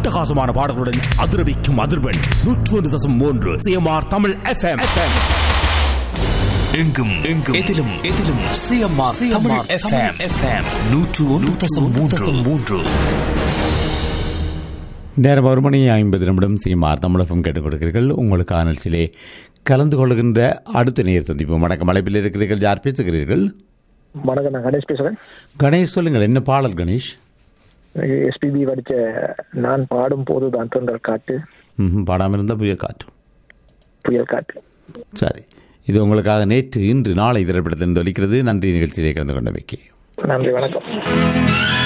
அட்டகாசமான பாடல்களுடன் அதிரவிக்கும் அதிர்வெண் நூற்று ஒன்று தசம் மூன்று சிஎம்ஆர் தமிழ் எஃப்எம் எங்கும் எங்கும் எதிலும் எதிலும் சிஎம்ஆர் தமிழ் எஃப்எம் எஃப்எம் நூற்று ஒன்று தசம் மூன்று மூன்று நேரம் ஒரு மணி ஐம்பது நிமிடம் சீமார் தமிழகம் கேட்டுக் கொடுக்கிறீர்கள் உங்களுக்கான நிகழ்ச்சியிலே கலந்து கொள்கின்ற அடுத்த நேர் சந்திப்பு வணக்கம் அழைப்பில் இருக்கிறீர்கள் யார் பேசுகிறீர்கள் வணக்கம் நான் கணேஷ் பேசுறேன் கணேஷ் சொல்லுங்கள் என்ன பாடல் கணேஷ் எஸ்பிபி படிச்ச நான் பாடும் போது தான் தொண்டர் காட்டு ம் பாடாமல் இருந்தால் புயல் காற்று புயல் காட்டு சரி இது உங்களுக்காக நேற்று இன்று நாளை திரைப்படத்தில் ஒலிக்கிறது நன்றி நிகழ்ச்சியிலே கலந்து கொண்டமைக்கு நன்றி வணக்கம்